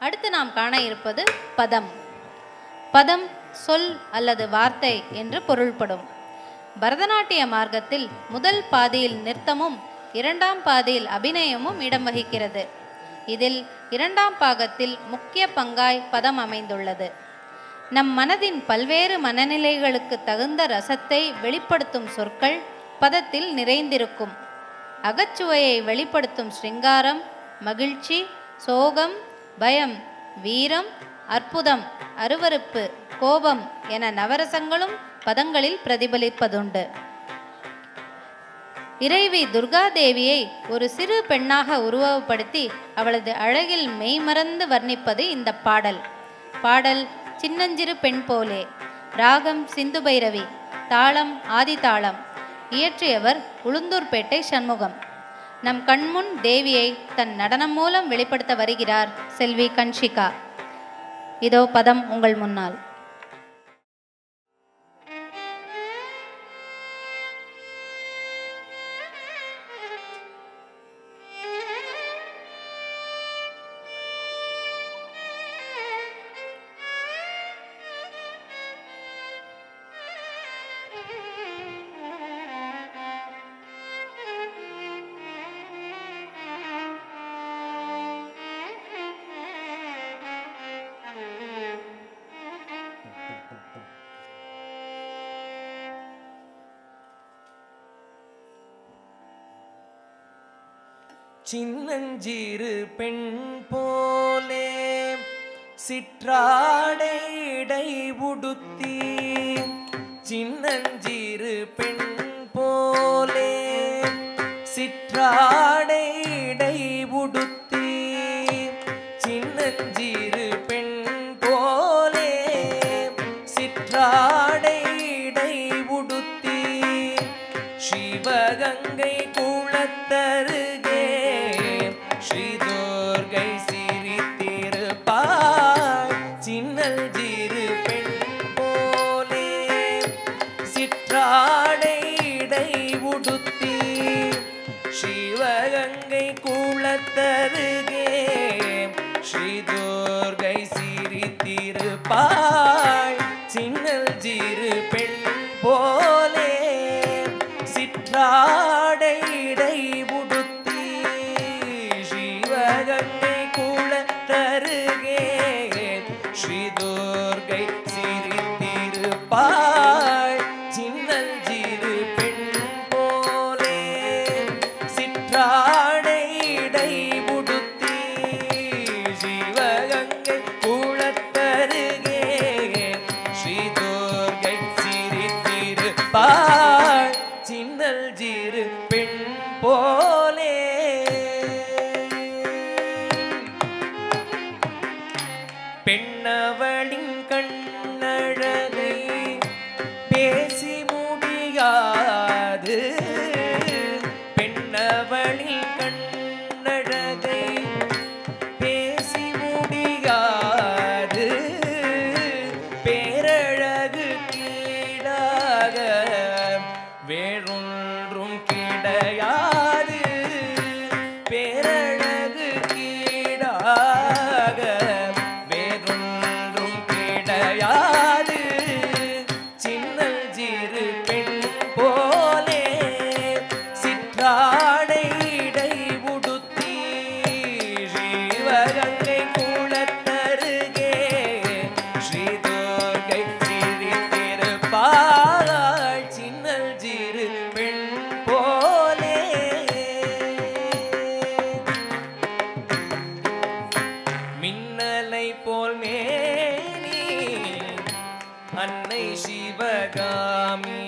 அடுத்து நாம் காண இருப்பது பதம் பதம் சொல் அல்லது வார்த்தை என்று பொருள்படும் பரதநாட்டிய மார்க்கத்தில் முதல் பாதியில் நிறுத்தமும் இரண்டாம் பாதியில் அபிநயமும் இடம் வகிக்கிறது இதில் இரண்டாம் பாகத்தில் முக்கிய பங்காய் பதம் அமைந்துள்ளது நம் மனதின் பல்வேறு மனநிலைகளுக்கு தகுந்த ரசத்தை வெளிப்படுத்தும் சொற்கள் பதத்தில் நிறைந்திருக்கும் அகச்சுவையை வெளிப்படுத்தும் ஸ்ருங்காரம் மகிழ்ச்சி சோகம் பயம் வீரம் அற்புதம் அருவருப்பு கோபம் என நவரசங்களும் பதங்களில் பிரதிபலிப்பதுண்டு இறைவி துர்காதேவியை ஒரு சிறு பெண்ணாக உருவகப்படுத்தி அவளது அழகில் மெய்மறந்து வர்ணிப்பது இந்த பாடல் பாடல் சின்னஞ்சிறு பெண் போலே ராகம் சிந்து பைரவி தாளம் ஆதிதாளம் இயற்றியவர் உளுந்தூர்பேட்டை சண்முகம் நம் கண்முன் தேவியை தன் நடனம் மூலம் வெளிப்படுத்த வருகிறார் செல்வி கன்ஷிகா இதோ பதம் உங்கள் முன்னால் சின்னஞ்சிறு பெண் போலே சிற்றாடை இடை உடுத்தி சின்னஞ்சிறு பெண் போலே சிற்றாடை இடை உடுத்தி சின்னஞ்சிறு பெண் போலே சிற்றாடை இடை உடுத்தி சிவகங்கை குளத்தருகே ஸ்ரீதுர்கை சிரித்திருப்பாய் சின்னல் ஜிரு பெண் போலே சிற்றாடை இடை உடுத்தி சிவகங்கை குளத்தருகே ஸ்ரீதுர்கை சிரித்திருப்பாய் சின்னல் ஜிரு பெண் போலே சிற்றாடை இடை உடுத்தி சிவகங்கை குளத்தருகே ஸ்ரீதுர்கை சிரித்திருப்பாய் சின்னல் ஜிரு பெண் போலே சிற்றாடை இடை உடுத்தி சிவகங்கை குளத்தருகே ஸ்ரீதுர்கை சிரித்திருப்பாய் சின்னல் ஜிரு பெண் போலே பெண்ணவளின் கண்ணழகை பேசி முடியாது பெண்ணவளின் கண்ணழகை பேசி முடியாது பேரழகு கீழாக வேறொன்றும் கிடையாது பேரழகு கீழாக வேறொன்றும் கிடையாது சின்னல் ஜிரு பெண் போலே சிற்றாடை இடை உடுத்தி ஸ்ரீவகங்கை குளத்தருகே ஸ்ரீதுர்கை சிரித்திருப்பாள் சின்னல் ஜிரு பெண் போலே மின்னலை போல் மேனி அன்னை சிவகாமி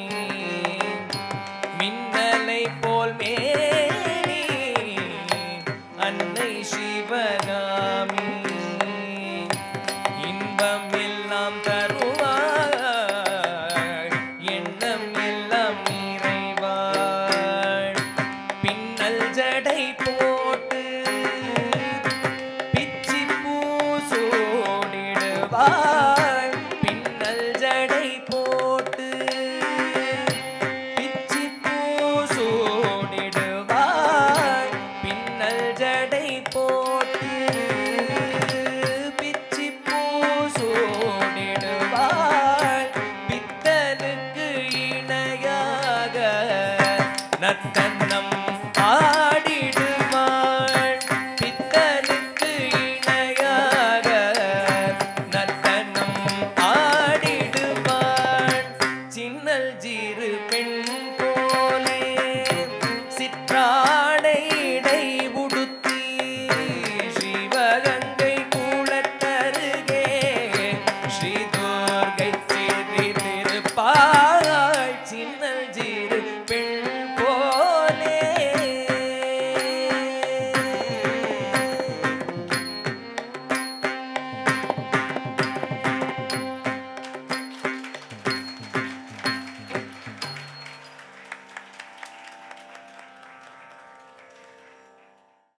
மின்னலை போல் மேனி அன்னை சிவகாமி இன்பம் எல்லாம் தருவாய் எண்ணம் எல்லாம் நிறைவாய் பின்னல் ஜடை போட்டு பிச்சி பூ சூடி